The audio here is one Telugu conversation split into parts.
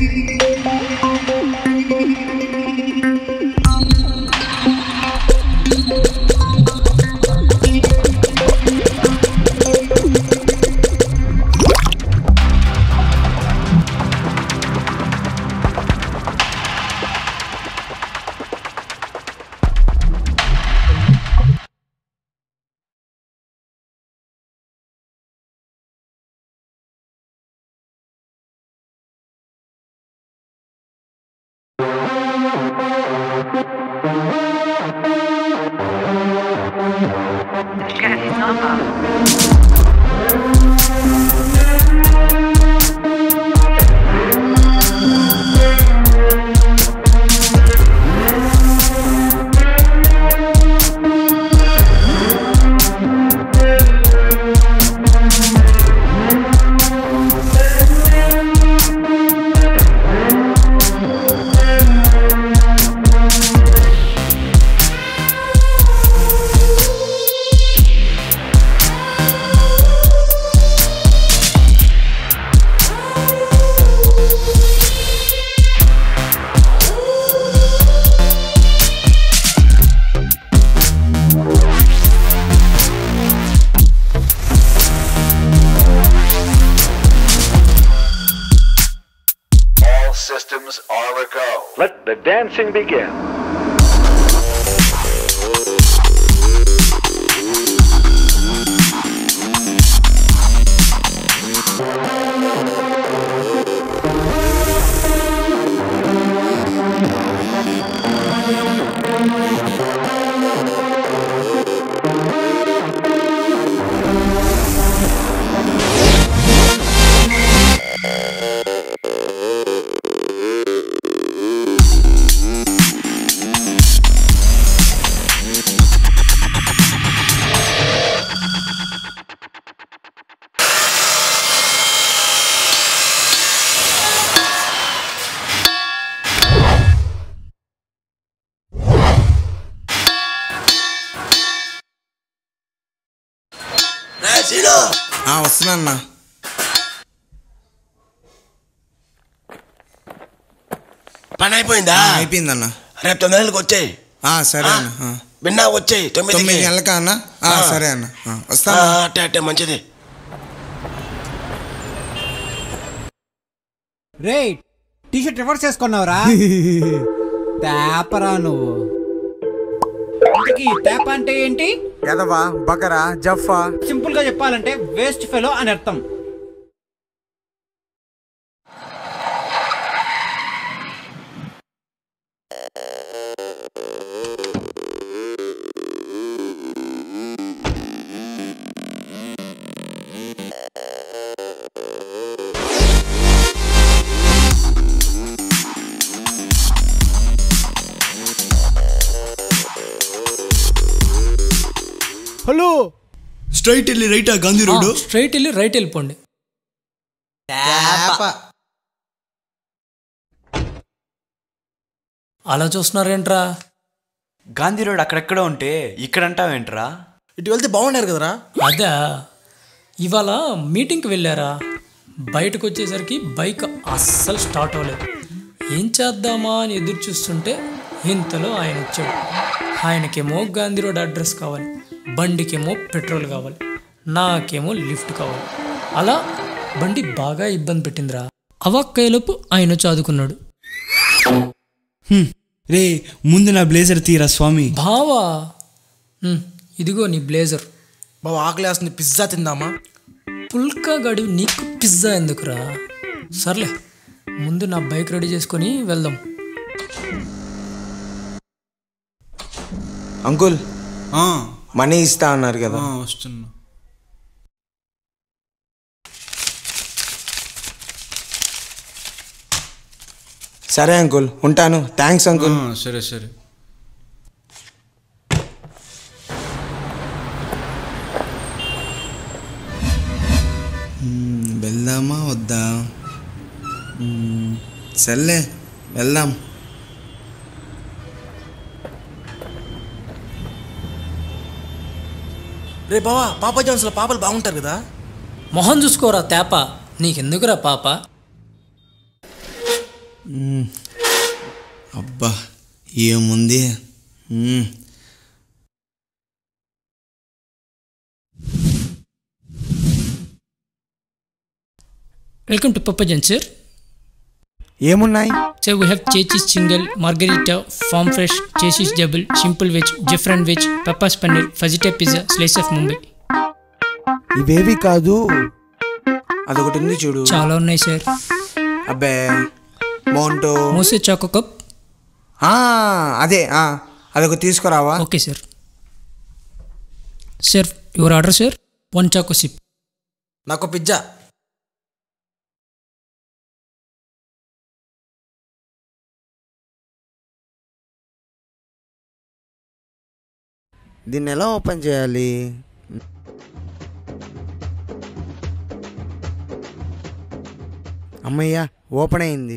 All systems are a go. Let the dancing begin. ఆ, వస్తున్నా పని అయిపోయిందా అయిపోయిందన్న రేపు తొమ్మిది గంటలకు వచ్చాయి ఆ, సరే అన్న ఆ. విన్నా వచ్చాయి తొమ్మిది తొమ్మిది గంటలకా అన్న ఆ, ఆ. సరే అన్న ఆ, వస్తాను అట్టే అట్టే మంచిది రే టీషర్ట్ రివర్స్ చేసుకున్నావురా తేపరా నువ్వు ఇంతకీ తేప అంటే ఏంటి ఎదవా బకరా జఫా సింపుల్ గా చెప్పాలంటే వేస్ట్ ఫెలో అని అర్థం హలో స్ట్రైట్ వెళ్ళి రైటా గాంధీ రోడ్డు స్ట్రైట్ వెళ్ళి రైట్ వెళ్ళిపోండి అలా చూస్తున్నారేంట్రా గాంధీ రోడ్ అక్కడెక్కడో ఉంటే ఇక్కడ అంటావేంట్రా ఇటు వెళ్తే బాగుండారు కదరా అదా ఇవాళ మీటింగ్కి వెళ్ళారా బయటకు వచ్చేసరికి బైక్ అస్సలు స్టార్ట్ అవ్వలేదు ఏం చేద్దామా అని ఎదురు చూస్తుంటే ఇంతలో ఆయన వచ్చాడు ఆయనకేమో గాంధీ రోడ్ అడ్రస్ కావాలి బండికేమో పెట్రోల్ కావాలి నాకేమో లిఫ్ట్ కావాలి అలా బండి బాగా ఇబ్బంది పెట్టిందిరా అవాక్కయ్యలోపు ఆయన చదువుకున్నాడు రే ముందు నా బ్లేజర్ తీరా స్వామి బావా ఉమ్, ఇదిగో నీ బ్లేజర్ బాబు ఆకలేస్తుంది పిజ్జా తిందామా పుల్కా గడి నీకు పిజ్జా ఎందుకురా సర్లే ముందు నా బైక్ రెడీ చేసుకొని వెళ్దాం అంకుల్ ఆ, మనీ ఇస్తా అన్నారు కదా ఆ, వస్తున్నా సరే అంకుల్ ఉంటాను థ్యాంక్స్ అంకుల్ ఆ, సరే సరే మ్మ్, వెళ్దామా వద్దా మ్మ్, సర్లే వెళ్దాం రే బావా పాపా జాన్స్లో పాపలు బాగుంటారు కదా మొహం చూసుకోరా తేప నీకెందుకురా పాప అబ్బా ఏముంది మ్మ్. వెల్కమ్ టు పప్పజన్ సార్ ఏమున్నాయి sir we have cheeses single margherita farm fresh cheeses double simple veg different veg peppers paneer fajita pizza slice of Mumbai ఇవేవి కాదు అదొకటి ఉంది చూడు చాలా ఉన్నాయి సార్ అబ్బే మోంటో మోసే చాకో కప్ ఆ, అదే ఆ, అదొక తీసుకురావా okay sir sir your order sir one choco chip నాకు పిజ్జా దీన్ని ఎలా ఓపెన్ చేయాలి అమ్మయ్యా ఓపెన్ అయింది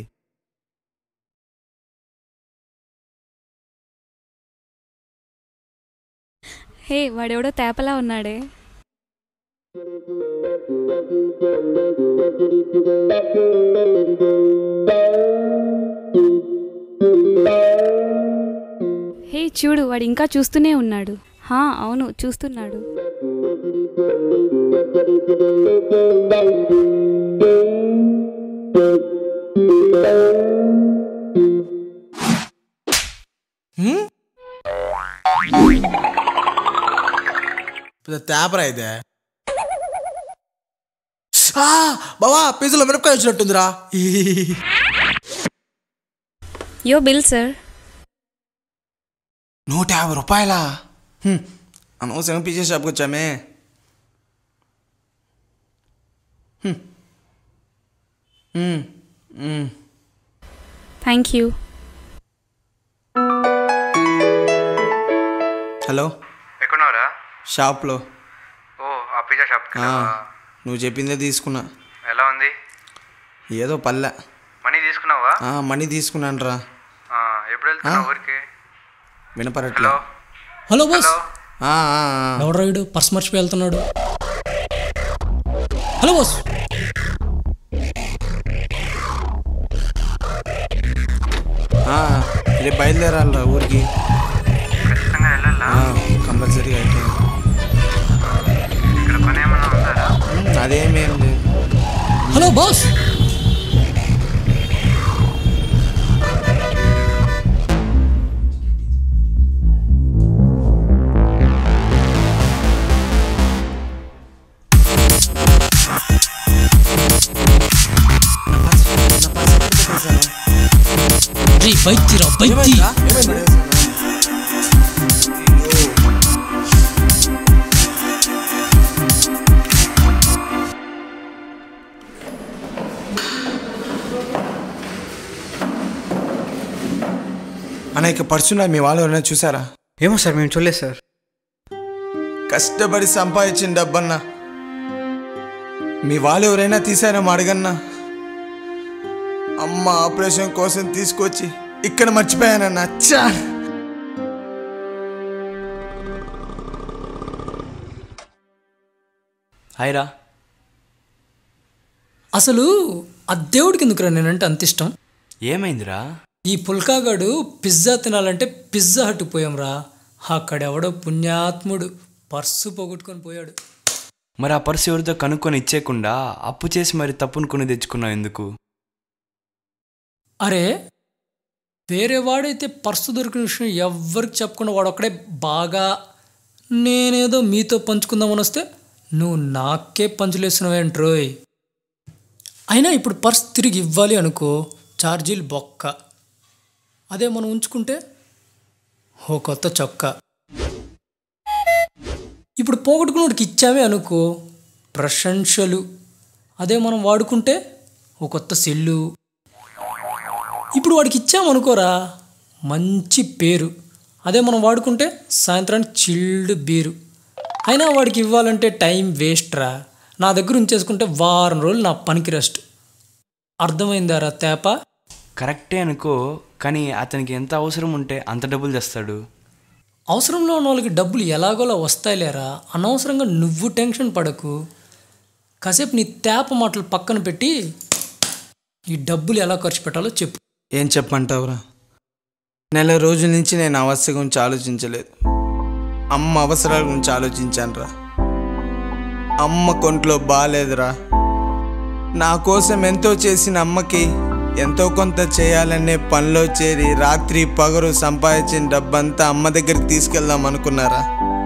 హే వాడెవడో తేపలా ఉన్నాడే హే చూడు వాడు ఇంకా చూస్తూనే ఉన్నాడు హా అవును చూస్తున్నాడు పెద్ద తేపరా ఇదే ఆ, బావా పిజ్జాలో మిరపకాయ వచ్చినట్టుందిరా యో బిల్ సార్ నూట యాభై రూపాయలా హ్మ్. అనవసరంగా పిజ్జా షాప్కి వచ్చామే హ్మ్. హ్మ్. హ్మ్. థ్యాంక్ యూ హలో ఎక్కడున్నావురా షాప్లో ఓ ఆ పిజ్జా షాప్ ఆ, నువ్వు చెప్పిందే తీసుకున్నా ఎలా ఉంది ఏదో పల్లె మనీ తీసుకున్నావా ఆ, మనీ తీసుకున్నాను రా ఆ, ఎప్పుడు వెళ్తున్నావు ఊరికి వినపడట్లే హలో హలో బాస్ ఆ, ఆ, ఆ. ఎవడు రాయుడు పర్స్ మర్చిపోయి వెళ్తున్నాడు హలో బాస్ ఆ, రేపు బయలుదేరాలిరా ఊరికి ఖచ్చితంగా వెళ్ళాలా కంపల్సరీగా అయితే ఇక్కడ పని ఏమన్నా ఉందారా హ్మ్, అదేమేం లేదు హలో బాస్ రీ బైక్ తీరా బైక్ తీ అన్న ఇక పర్సున్నా మీ వాళ్ళు ఎవరైనా చూసారా ఏమో సార్ మేము చూడలేదు సార్ కష్టపడి సంపాదించిన డబ్బన్నా మీ వాళ్ళు ఎవరైనా తీసారేమో అడగన్నా అమ్మ ఆపరేషన్ కోసం తీసుకొచ్చి ఇక్కడ మర్చిపోయానన్న అచ్చా హాయ్ రా అసలు ఆ దేవుడికి ఎందుకురా నేనంటే అంత ఇష్టం ఏమైందిరా ఈ పుల్కాగాడు పిజ్జా తినాలంటే పిజ్జా హట్ పోయాంరా అక్కడెవడో పుణ్యాత్ముడు పర్సు పోగొట్టుకొని పోయాడు మరి ఆ పర్సు ఎవరితో కనుక్కొని ఇచ్చేయకుండా అప్పు చేసి మరి తప్పును కొని తెచ్చుకున్నావు ఎందుకు అరే వేరే వాడైతే పర్సు దొరికిన విషయం ఎవ్వరికి చెప్పకుండా వాడు ఒక్కడే బాగా నేనేదో మీతో పంచుకుందామని వస్తే నువ్వు నాకే పంచులేస్తున్నావేంట్రోయ్ అయినా ఇప్పుడు పర్స్ తిరిగి ఇవ్వాలి అనుకో ఛార్జీలు బొక్క అదే మనం ఉంచుకుంటే ఓ కొత్త చొక్కా ఇప్పుడు పోగొట్టుకున్నోడికి ఇచ్చామే అనుకో ప్రశంసలు అదే మనం వాడుకుంటే ఓ కొత్త సెల్లు ఇప్పుడు వాడికి ఇచ్చామనుకోరా మంచి పేరు అదే మనం వాడుకుంటే సాయంత్రానికి చిల్డ్ బీరు అయినా వాడికి ఇవ్వాలంటే టైం వేస్ట్ రా నా దగ్గర ఉంచేసుకుంటే వారం రోజులు నా పనికి రెస్ట్ అర్థమైందారా తేప కరెక్టే అనుకో కానీ అతనికి ఎంత అవసరం ఉంటే అంత డబ్బులు తెస్తాడు అవసరంలో ఉన్న వాళ్ళకి డబ్బులు ఎలాగోలా వస్తాయిలేరా అనవసరంగా నువ్వు టెన్షన్ పడకు కాసేపు నీ తేప మాటలు పక్కన పెట్టి ఈ డబ్బులు ఎలా ఖర్చు పెట్టాలో చెప్పు ఏం చెప్పంటావురా నెల రోజుల నుంచి నేను అవస్థ గురించి ఆలోచించలేదు అమ్మ అవసరాల గురించి ఆలోచించానురా అమ్మ కొంట్లో బాగాలేదురా నా కోసం ఎంతో చేసిన అమ్మకి ఎంతో కొంత చేయాలనే పనిలో చేరి రాత్రి పగరు సంపాదించిన డబ్బంతా అమ్మ దగ్గరికి తీసుకెళ్దాం అనుకున్నారా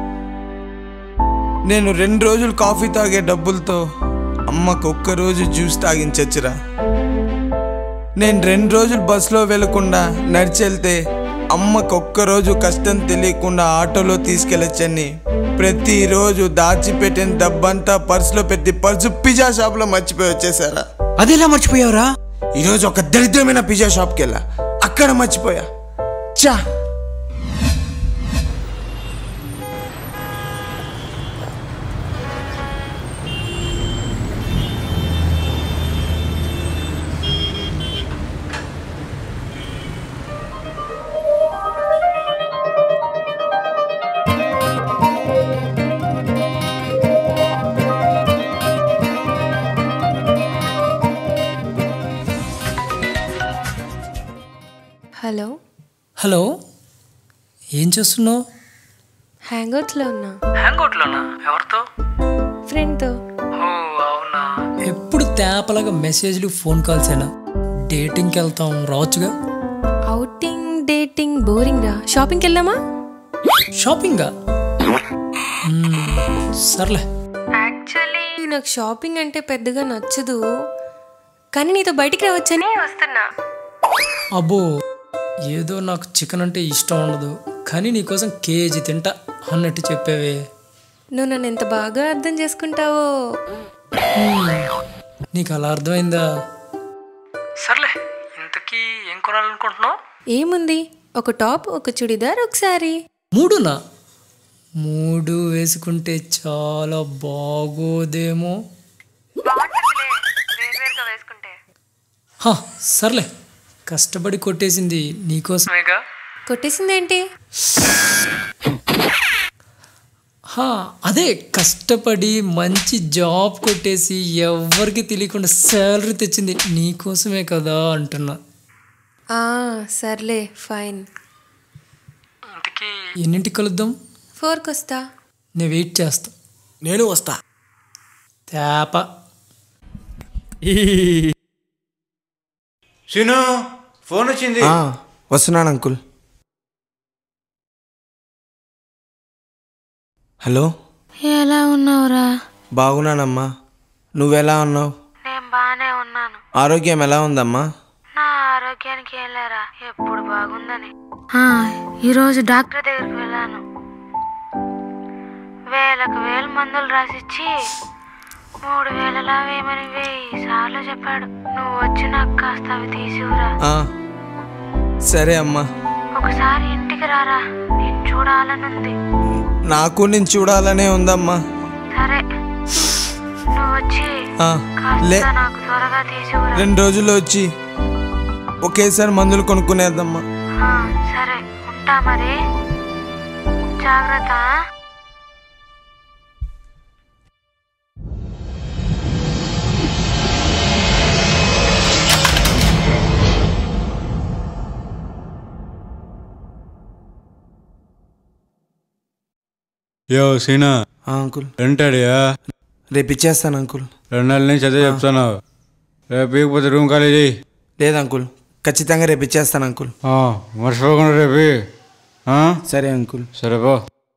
నేను రెండు రోజులు కాఫీ తాగే డబ్బులతో అమ్మకు ఒక్కరోజు జ్యూస్ తాగించచ్చురా నేను రెండు రోజులు బస్సులో వెళ్లకుండా నడిచెళ్తే అమ్మకు ఒక్కరోజు కష్టం తెలియకుండా ఆటోలో తీసుకెళ్ళొచ్చని ప్రతిరోజు దాచిపెట్టిన డబ్బంతా పర్సులో పెట్టి పర్సు పిజ్జా షాప్లో మర్చిపోయి వచ్చేసారా అది ఎలా మర్చిపోయావురా ఈరోజు ఒక దరిద్రమైన పిజ్జా షాప్కి వెళ్ళా అక్కడ మర్చిపోయా చా హలో హలో ఏం చేస్తున్నావు హ్యాంగ్అవుట్స్లో ఉన్నా హ్యాంగ్అవుట్లోనా ఎవరితో ఫ్రెండ్తో ఓ అవునా ఎప్పుడు తేపలాగా మెసేజ్లు ఫోన్ కాల్స్ అయినా డేటింగ్కి వెళ్తాం రావచ్చుగా అవుటింగ్ డేటింగ్ బోరింగ్ రా షాపింగ్కి వెళ్దామా షాపింగా మ్మ్, సర్లే యాక్చువల్లీ నాకు షాపింగ్ అంటే పెద్దగా నచ్చదు కానీ నీతో బయటికి రావచ్చని వస్తున్నా అబ్బో ఏదో నాకు చికెన్ అంటే ఇష్టం ఉండదు కానీ నీకోసం కేజీ తింటా అన్నట్టు చెప్పావే నువ్వు నన్ను ఎంత బాగా అర్థం చేసుకుంటావో నీకు అలా అర్థమైందా సర్లే ఇంతకీ ఏం కొనాలనుకుంటున్నావు ఏముంది ఒక టాప్ ఒక చుడిదార్ ఒకసారి మూడునా మూడు వేసుకుంటే చాలా బాగోదేమో హా, సర్లే కష్టపడి కొట్టేసింది నీకోసమేగా కొట్టేసిందేంటి హా, అదే కష్టపడి మంచి జాబ్ కొట్టేసి ఎవ్వరికి తెలియకుండా శాలరీ తెచ్చింది నీకోసమే కదా అంటున్నా ఆ సర్లే ఫైన్ ఎన్నింటికి కలుద్దాం ఫోర్కి వస్తా నేను వెయిట్ చేస్తా నేను వస్తా తేప శీను ఫోన్ వచ్చింది ఆ, వస్తున్నాను అంకుల్ హలో ఎలా ఉన్నావురా బాగున్నానమ్మా నువ్వెలా ఉన్నావు నేను బాగానే ఉన్నాను ఆరోగ్యం ఎలా ఉందమ్మా నా ఆరోగ్యానికి వెళ్ళారా ఎప్పుడు బాగుందని ఆ, ఈరోజు డాక్టర్ దగ్గరికి వెళ్ళాను వేలకు వేలు మందులు రాసిచ్చి మూడు వేలలా వేయమని వెయ్యి సార్లు చెప్పాడు నువ్వు వచ్చి నాకు కాస్త అవి తీసుకురా ఆ, సరే అమ్మా ఒకసారి ఇంటికి రారా నేను చూడాలనుంది నాకు నేను చూడాలనే ఉందమ్మా సరే నువ్వు వచ్చి ఆ, లే కాస్త నాకు త్వరగా తీసుకురా రెండు రోజుల్లో వచ్చి ఒకేసారి మందులు కొనుక్కునేద్దమ్మా ఆ, సరే ఉంటా మరి జాగ్రత్త ఆ? యో సీనా ఆ, అంకుల్ రెంటాడియా రేపు ఇచ్చేస్తాను అంకుల్ రెండు నెలల నుంచి అదే చెప్తాను రేపు ఇకపోతే రూమ్ ఖాళీ చేయి లేదు అంకుల్ ఖచ్చితంగా రేపు ఇచ్చేస్తాను అంకుల్ ఆ, మర్చిపోకుండా రేపు ఆ? సరే అంకుల్ సరే పో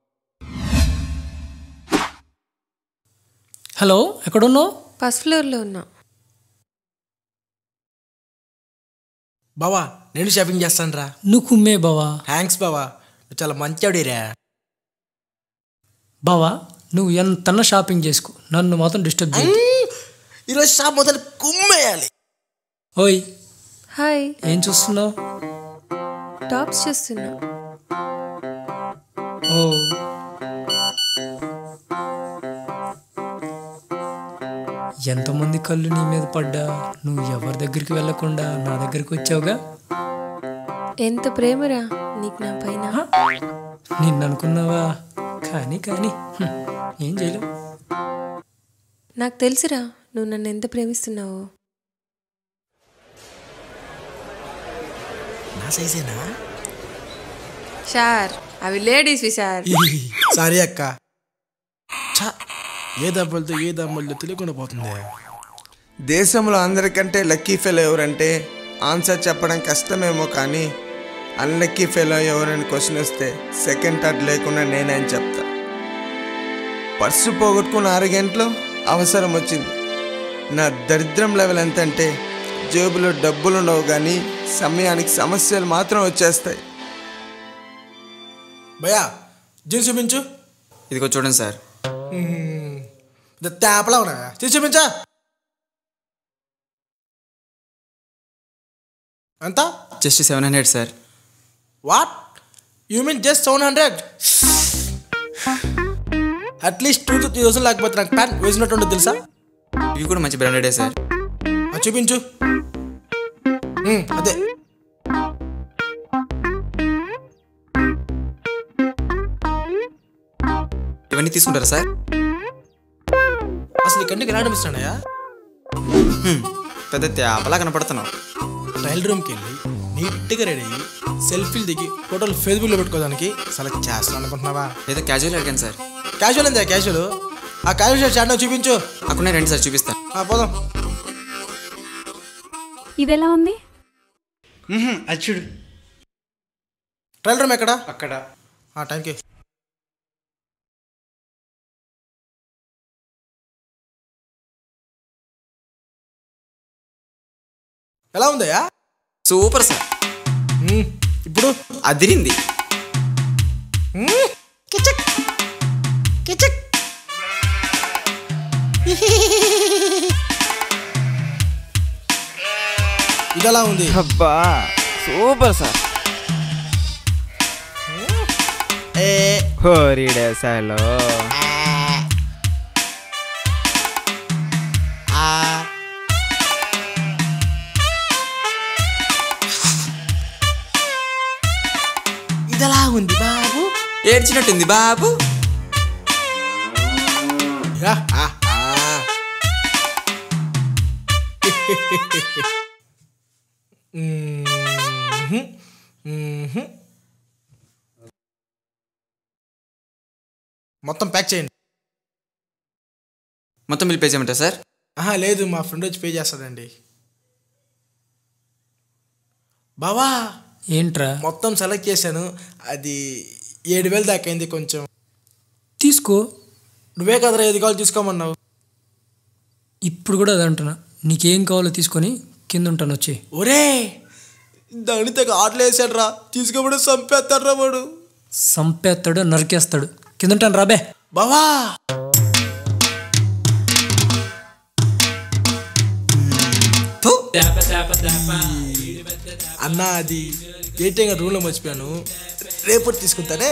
హలో ఎక్కడున్నావు ఫస్ట్ ఫ్లోర్లో ఉన్నా బావా నేను షాపింగ్ చేస్తాను రా నువ్వు కుమ్మే బావా థ్యాంక్స్ బావా నువ్వు చాలా మంచివాడిరా బావా నువ్వు ఎంతన్నా షాపింగ్ చేసుకో నన్ను మాత్రం డిస్టర్బ్ చేయి ఈరోజు షాప్ మొదలు కుమ్మేయాలి ఓయ్ హాయ్ ఏం చూస్తున్నావు టాప్స్ చూస్తున్నా ఓ ఎంతమంది కళ్ళు నీ మీద పడ్డా నువ్వు ఎవరి దగ్గరికి వెళ్ళకుండా నా దగ్గరికి వచ్చావుగా ఎంత ప్రేమరా నీకు నా పైన నిన్ను అనుకున్నావా కానీ కానీ హ్మ్, ఏం చేయలేం నాకు తెలుసురా నువ్వు నన్ను ఎంత ప్రేమిస్తున్నావో నా సైజేనా సార్ అవి లేడీస్వి సార్ సారీ అక్క ఛ, ఏ దెబ్బలతో ఏ దెబ్బలతో తెలియకుండా పోతుంది దేశంలో అందరికంటే లక్కీ ఫెలో ఎవరంటే ఆన్సర్ చెప్పడం కష్టమేమో కానీ అన్లక్కీ ఫెలో ఎవరని క్వశ్చన్ వస్తే సెకండ్ థర్డ్ లేకుండా నేనే అని చెప్తా పర్సు పోగొట్టుకున్న ఆరు గంటలు అవసరం వచ్చింది నా దరిద్రం లెవెల్ ఎంత అంటే జేబులో డబ్బులు ఉండవు కానీ సమయానికి సమస్యలు మాత్రం వచ్చేస్తాయి భయా జీన్స్ చూపించు ఇదిగో చూడండి సార్ మ్మ్. ఇది తేపలా ఉన్నా జీన్స్ చూపించా ఎంత just seven hundred sir what you mean just seven hundred at least two to three thousand లేకపోతే నాకు ప్యాంట్ వేసినట్టు ఉంటుంది తెలుసా ఇవి కూడా మంచి బ్రాండెడే సార్ ఆ, చూపించు మ్మ్, అదే ఇవన్నీ తీసుకుంటారా సార్ అసలు ఈ కంటికి ఎలా అనిపిస్తున్నాయా హ్మ్, పెద్ద తేపలా కనపడుతున్నావు ట్రయల్ రూమ్కి వెళ్ళి నీట్గా రెడీ అయ్యి సెల్ఫీలు దిగి ఫోటోలు ఫేస్బుక్లో పెట్టుకోవడానికి సెలెక్ట్ చేస్తాను అనుకుంటున్నావా ఏదో క్యాజువల్ అడిగాను సార్ క్యాజువల్ అంతే క్యాజువల్ ఆ క్యాజువల్ షర్ట్ చాట్ చూపించు అక్కడ రండి సార్ చూపిస్తాను ఆ, పోదాం ఇది ఎలా ఉంది అది చూడు ట్రయల్ రూమ్ ఎక్కడ అక్కడ థ్యాంక్ యూ ఎలా ఉందయ్యా సూపర్ సార్ మ్మ్, ఇప్పుడు అదిరింది మ్మ్, కిచక్ కిచక్ ఇది ఎలా ఉంది అబ్బా సూపర్ సార్ ఏ హోరిడేసాలో ఆ ఇది ఎలా ఉంది బాబు ఏడ్చినట్టుంది బాబు యా, ఆ, ఆ. మ్మ్హ్, మ్మ్హ్. మొత్తం ప్యాక్ చేయండి మొత్తం బిల్ పే చేయమంటారా సార్ ఆహా లేదు మా ఫ్రెండ్ వచ్చి పే చేస్తాడండి బావా ఏంట్రా మొత్తం సెలెక్ట్ చేశాను అది ఏడు వేలు దాకా అయింది కొంచెం తీసుకో నువ్వే కదరా ఏది కావాలి తీసుకోమన్నావు ఇప్పుడు కూడా అది అంటున్నా నీకేం కావాలో తీసుకొని కింద ఉంటాను వచ్చి ఒరే దాని తెగ ఆటలు వేసాడు రా తీసుకోబడి చంపేస్తాడు రా వాడు సంపేస్తాడు నరికేస్తాడు కింద ఉంటాను రాబే బావా అన్న అది ఏటీఎం రూమ్లో మర్చిపోయాను రేపు తీసుకుంటానే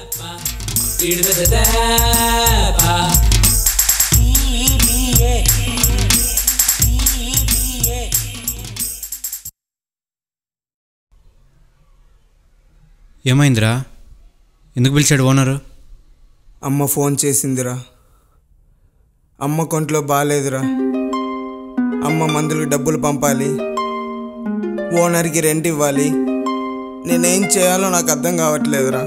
ఏమైందిరా ఎందుకు పిలిచాడు ఓనరు అమ్మ ఫోన్ చేసిందిరా అమ్మ కొంట్లో బాగాలేదురా అమ్మ మందులకు డబ్బులు పంపాలి ఓనర్కి రెంట్ ఇవ్వాలి నేనేం చేయాలో నాకు అర్థం కావట్లేదురా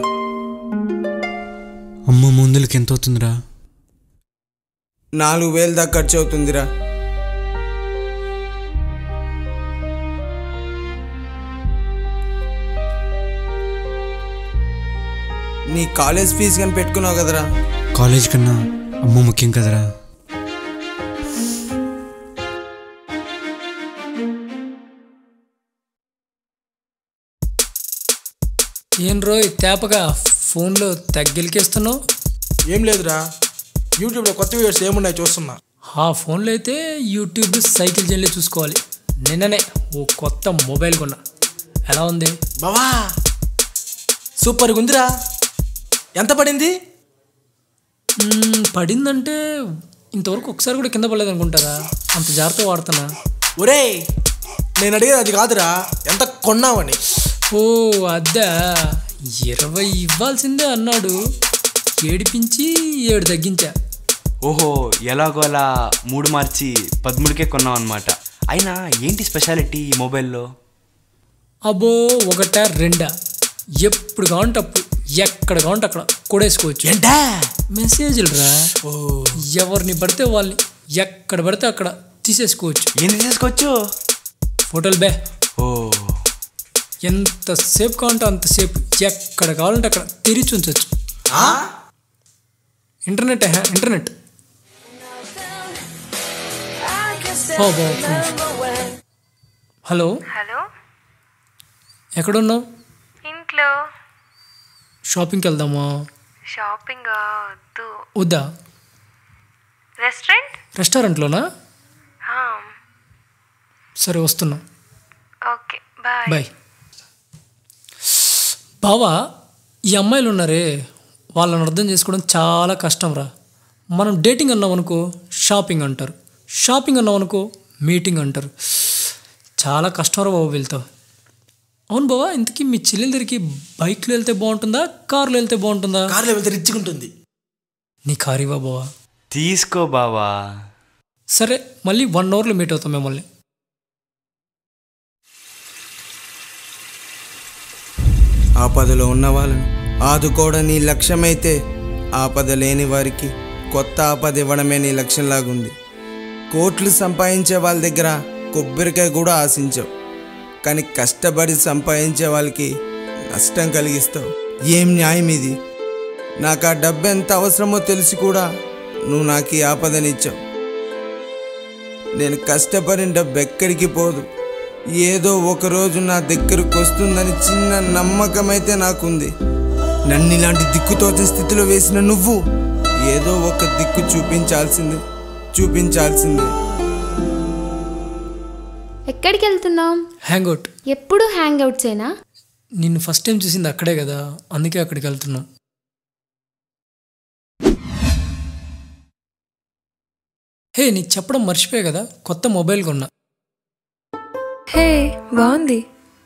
అమ్మ ముందులకి ఎంత అవుతుందిరా నాలుగు వేలు దాకా ఖర్చు అవుతుందిరా నీ కాలేజ్ ఫీజు కానీ పెట్టుకున్నావు కదరా కాలేజ్ కన్నా అమ్మ ముఖ్యం కదరా ఏం రోయ్ తేపగా ఫోన్లో తగ్గెలికేస్తున్నావు ఏం లేదురా యూట్యూబ్లో కొత్త వీడియోస్ ఏమున్నాయి చూస్తున్నా ఆ ఫోన్లో అయితే యూట్యూబ్ సైకిల్ జర్నీ చూసుకోవాలి నిన్ననే ఓ కొత్త మొబైల్ కొన్నా ఎలా ఉంది బావా సూపర్గా ఉందిరా ఎంత పడింది మ్మ్, పడిందంటే ఇంతవరకు ఒకసారి కూడా కింద పడలేదు అనుకుంటారా అంత జాగ్రత్త వాడుతున్నా ఒరేయ్ నేను అడిగేది అది కాదురా ఎంత కొన్నావని ఓ అద్దా ఇరవై ఇవ్వాల్సిందే అన్నాడు ఏడిపించి ఏడు తగ్గించా ఓహో ఎలాగో అలా మూడు మార్చి పదమూడుకే కొన్నాం అనమాట అయినా ఏంటి స్పెషాలిటీ ఈ మొబైల్లో అబ్బో ఒకట రెండా ఎప్పుడు కావంటే అప్పుడు ఎక్కడ కావంటే అక్కడ కొడేసుకోవచ్చు ఏంటా మెసేజ్లు రా ఎవరిని పడితే వాళ్ళని ఎక్కడ పడితే అక్కడ తీసేసుకోవచ్చు ఏంది తీసుకోవచ్చు ఫోటోలు బే ఓ ఎంతసేపు కావాలంటే అంతసేపు ఎక్కడ కావాలంటే అక్కడ తెరిచి ఉంచవచ్చు ఇంటర్నెట్ హే, ఇంటర్నెట్ ఓ, బా, ఒక్క నిమిషం. హలో హలో ఎక్కడున్నావు ఇంట్లో షాపింగ్కి వెళ్దామా షాపింగ్ వద్దు వద్దా రెస్టారెంట్ రెస్టారెంట్లోనా సరే వస్తున్నా ఓకే బాయ్ బాయ్ బావా ఈ అమ్మాయిలు ఉన్నారే వాళ్ళని అర్థం చేసుకోవడం చాలా కష్టం రా మనం డేటింగ్ అన్నాం అనుకో షాపింగ్ అంటారు షాపింగ్ అన్నాం అనుకో మీటింగ్ అంటారు చాలా కష్టం రా బాబు వెళ్తావు అవును బావా ఇంతకీ మీ చెల్లెల దగ్గరికి బైక్లో వెళ్తే బాగుంటుందా కార్లో వెళ్తే బాగుంటుందా కార్లో వెళ్తే రిచ్గా ఉంటుంది నీ కార్ ఇవ్వ బావా తీసుకో బావా సరే మళ్ళీ వన్ అవర్లో మీట్ అవుతాం మిమ్మల్ని ఆపదలో ఉన్న వాళ్ళను ఆదుకోవడం నీ లక్ష్యమైతే ఆపద లేని వారికి కొత్త ఆపద ఇవ్వడమే నీ లక్ష్యంలాగుంది కోట్లు సంపాదించే వాళ్ళ దగ్గర కొబ్బరికాయ కూడా ఆశించవు కానీ కష్టపడి సంపాదించే వాళ్ళకి నష్టం కలిగిస్తావు ఏం న్యాయం ఇది నాకు ఆ డబ్బు ఎంత అవసరమో తెలిసి కూడా నువ్వు నాకు ఈ ఆపదనిచ్చావు నేను కష్టపడిన డబ్బు ఎక్కడికి పోదు ఏదో ఒక రోజు నా దగ్గరకు వస్తుందని చిన్న నమ్మకం అయితే నాకుంది నన్ను ఇలాంటి దిక్కుతోచని స్థితిలో వేసిన నువ్వు ఏదో ఒక దిక్కు చూపించాల్సిందే చూపించాల్సిందే ఎక్కడికి వెళ్తున్నాం హ్యాంగ్ ఎప్పుడు హ్యాంగ్ అవుట్సేనా నిన్ను ఫస్ట్ టైం చూసింది అక్కడే కదా అందుకే అక్కడికి వెళ్తున్నాం హే నీకు చెప్పడం మర్చిపోయా కదా కొత్త మొబైల్ కొన్నా హే బాగుంది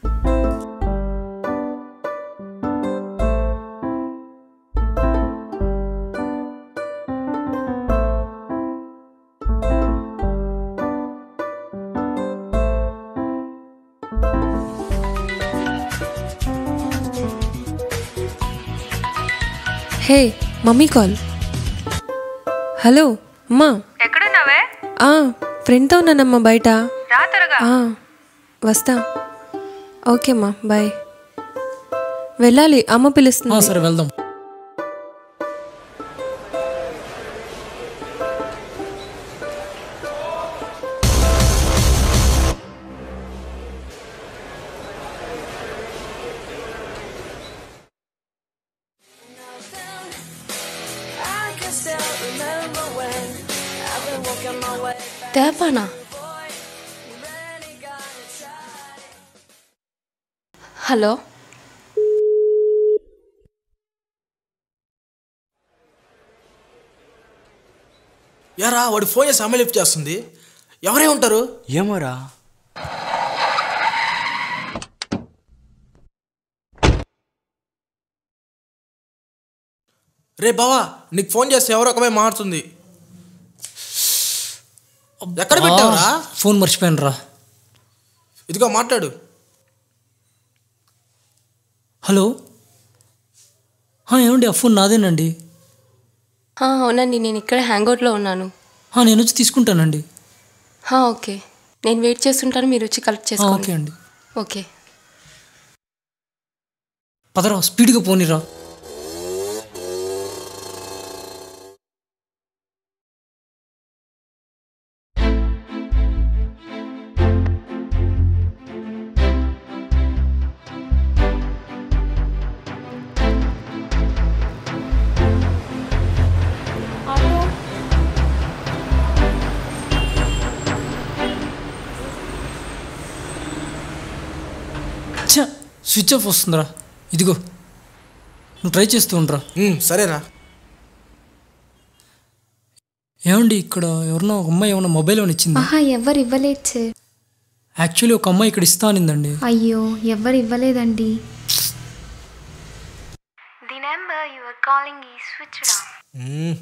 హే మమ్మీ కాల్ హలో అమ్మా ఎక్కడున్నావే ఆ, ఫ్రెండ్తో ఉన్నానమ్మా బయట రా త్వరగా ఆ, వస్తా ఓకే అమ్మా బాయ్ వెళ్ళాలి అమ్మ ఆ, పిలుస్తుంది సరే వెళ్దాం తేపానా హలో యారా వాడు ఫోన్ చేసి అమ్మాయి లిఫ్ట్ చేస్తుంది ఎవరే ఉంటారు ఏమోరా రే బావా నీకు ఫోన్ చేస్తే ఎవరో ఒక అమ్మాయి మారుతుంది ఎక్కడ పెట్టావురా ఫోన్ మర్చిపోయాను రా ఇదిగో మాట్లాడు హలో ఆ, ఏమండి ఆ ఫోన్ నాదేనండి ఆ, అవునండి నేను ఇక్కడ హ్యాంగ్అవుట్లో ఉన్నాను ఆ, నేను వచ్చి తీసుకుంటానండి ఆ, ఓకే నేను వెయిట్ చేస్తుంటాను మీరు వచ్చి కలెక్ట్ ఆ, చేసుకోండి ఓకే అండి ఓకే పదరా స్పీడ్గా పోనీరా ఛ, స్విచ్ ఆఫ్ వస్తుందిరా ఇదిగో నువ్వు ట్రై చేస్తూ ఉండరా సరేరా ఏమండి ఇక్కడ ఎవరినో ఒక అమ్మాయి ఏమన్నా మొబైల్ ఏమైనా ఇచ్చింది ఆహా ఎవరు ఇవ్వలేదు సార్ యాక్చువల్లీ ఒక అమ్మాయి ఇక్కడ ఇస్తా అనిందండి అయ్యో ఎవరు ఇవ్వలేదండి the number you are calling is switched off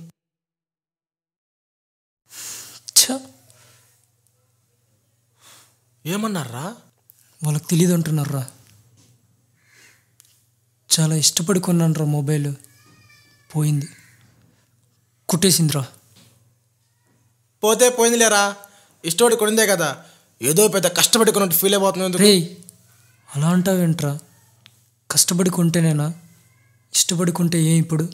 ఛ, ఏమన్నారా వాళ్ళకి తెలియదు అంటున్నారా చాలా ఇష్టపడి కొన్నాను మొబైల్ పోయింది కుట్టేసిందిరా పోతే పోయిందిలేరా ఇష్టపడి కొనిందే కదా ఏదో పెద్ద కష్టపడి కొన్నట్టు ఫీల్ అయిపోతుంది ఎందుకు? రే అలా అంటావేంట్రా కష్టపడి కొంటేనేనా ఇష్టపడి కొంటే ఏం ఇప్పుడు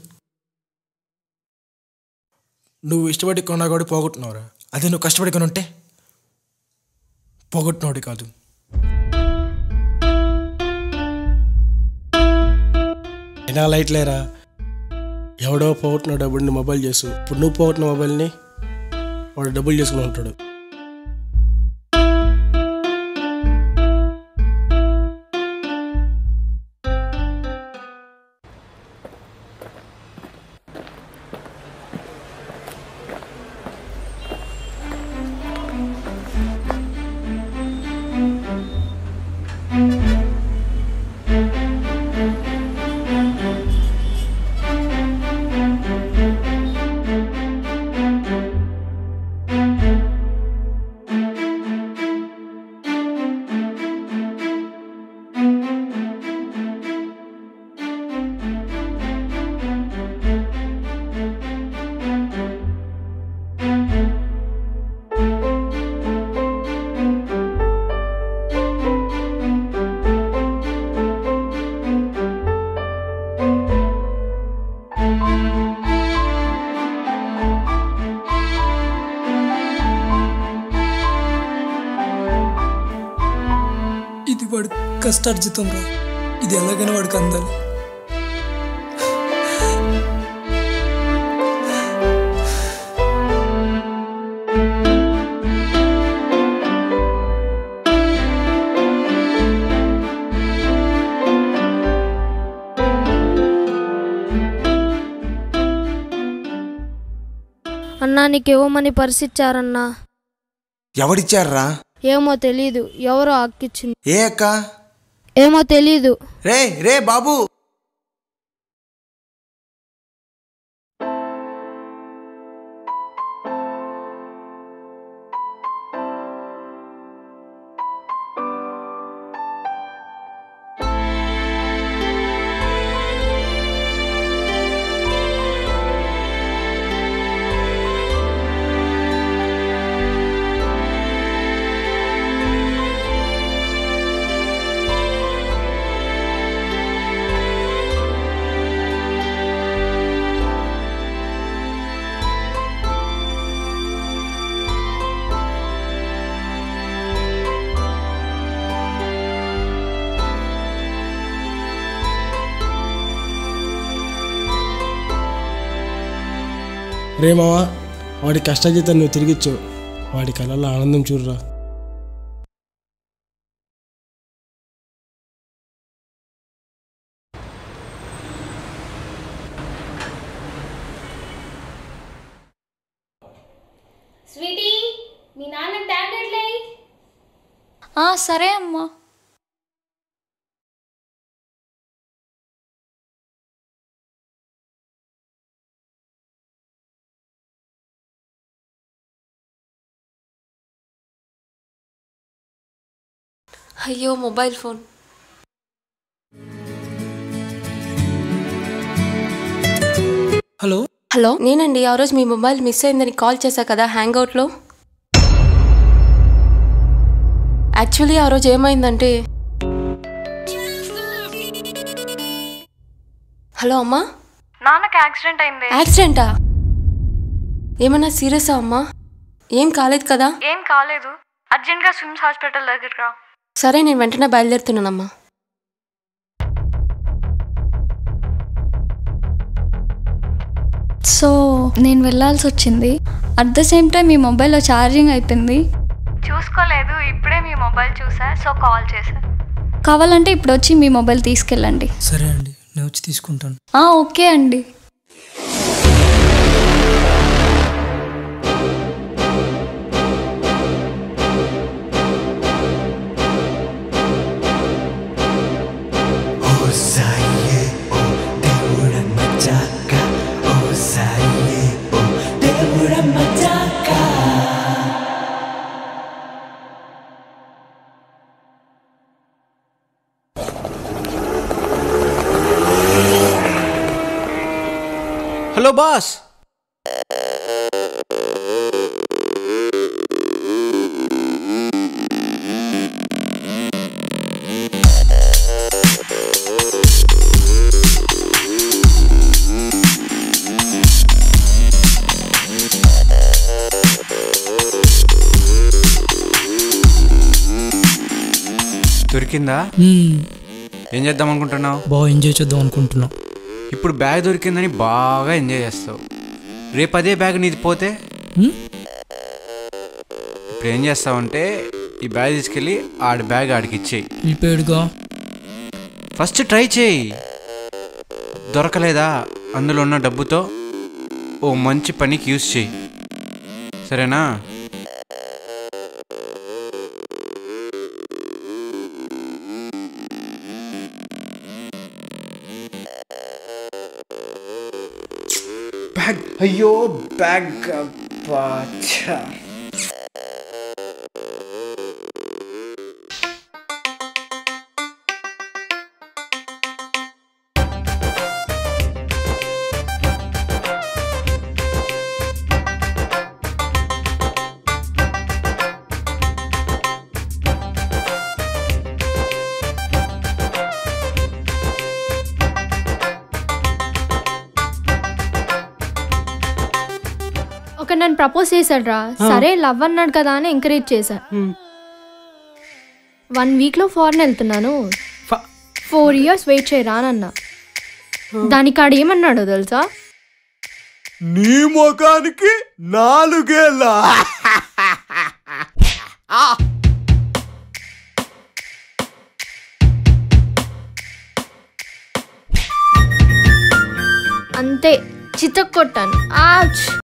నువ్వు ఇష్టపడి కొన్నా కూడా పోగొట్టున్నావురా అదే నువ్వు కష్టపడి కొని ఉంటే పోగొట్టినోడి కాదు అయినా లైట్ లేరా ఎవడో పోగొట్టిన డబ్బుని మొబైల్ చేసు ఇప్పుడు నువ్వు పోగొట్టిన మొబైల్ని వాడు డబ్బులు చేసుకుని ఉంటాడు ఇది వాడు కష్టార్జితం రా ఇది ఎలాగైనా వాడికి అందాలి అన్నా నీకేమని పరిస్థిచ్చారన్నా ఎవడిచ్చారా ఏమో తెలీదు ఎవరో అక్కిచ్చింది ఏ అక్క ఏమో తెలీదు రే రే బాబు రే మావా వాడి కష్టజీతం నువ్వు తిరిగిచ్చు వాడి కళ్ళల్లో ఆనందం చూడరా స్వీటీ మీ నాన్న టాబ్లెట్లే ఆ సరే అమ్మా అయ్యో మొబైల్ ఫోన్ హలో హలో నేనండి ఆ రోజు మీ మొబైల్ మిస్ అయిందని కాల్ చేశా కదా హ్యాంగ్అవుట్లో యాక్చువల్లీ ఆ రోజు ఏమైందంటే హలో అమ్మా నాన్నకి యాక్సిడెంట్ అయింది యాక్సిడెంటా ఏమన్నా సీరియసా అమ్మా ఏం కాలేదు కదా ఏం కాలేదు అర్జెంట్గా స్విమ్స్ హాస్పిటల్ దగ్గరికి రా సరే నేను వెంటనే బయలుదేరుతున్నానమ్మా సో నేను వెళ్ళాల్సి వచ్చింది అట్ ద సేమ్ టైం మీ మొబైల్లో ఛార్జింగ్ అయిపోయింది చూసుకోలేదు ఇప్పుడే మీ మొబైల్ చూసా సో కాల్ చేశా కావాలంటే ఇప్పుడు వచ్చి మీ మొబైల్ తీసుకెళ్ళండి సరే అండి నేను వచ్చి తీసుకుంటాను ఆ, ఓకే అండి హలో బాస్ దొరికిందా ఏం చేద్దాం అనుకుంటున్నావు బాగా ఎంజాయ్ చేద్దాం అనుకుంటున్నా ఇప్పుడు బ్యాగ్ దొరికిందని బాగా ఎంజాయ్ చేస్తావు రేపు అదే బ్యాగ్ నీది పోతే హ్మ్? ఇప్పుడు ఏం చేస్తావంటే ఈ బ్యాగ్ తీసుకెళ్ళి ఆడి బ్యాగ్ ఆడికి ఇచ్చేయి ప్రిపేర్డ్గా ఫస్ట్ ట్రై చేయి దొరకలేదా అందులో ఉన్న డబ్బుతో ఓ మంచి పనికి యూస్ చేయి సరేనా బ్యాగ్ అయ్యో బ్యాగ్ అబ్బా, ఛా. ఒక నన్ను ప్రపోజ్ చేశాడు రా సరే లవ్ అన్నాడు కదా అని ఎంకరేజ్ చేశా వన్ వీక్లో ఫారెన్ వెళ్తున్నాను ఫోర్ ఇయర్స్ వెయిట్ చేయరా అని అన్నా దానికి ఆడు ఏమన్నాడో తెలుసా నీ ముఖానికి నాలుగేళ్ళ అంతే చితక్ కొట్టాను ఆచ్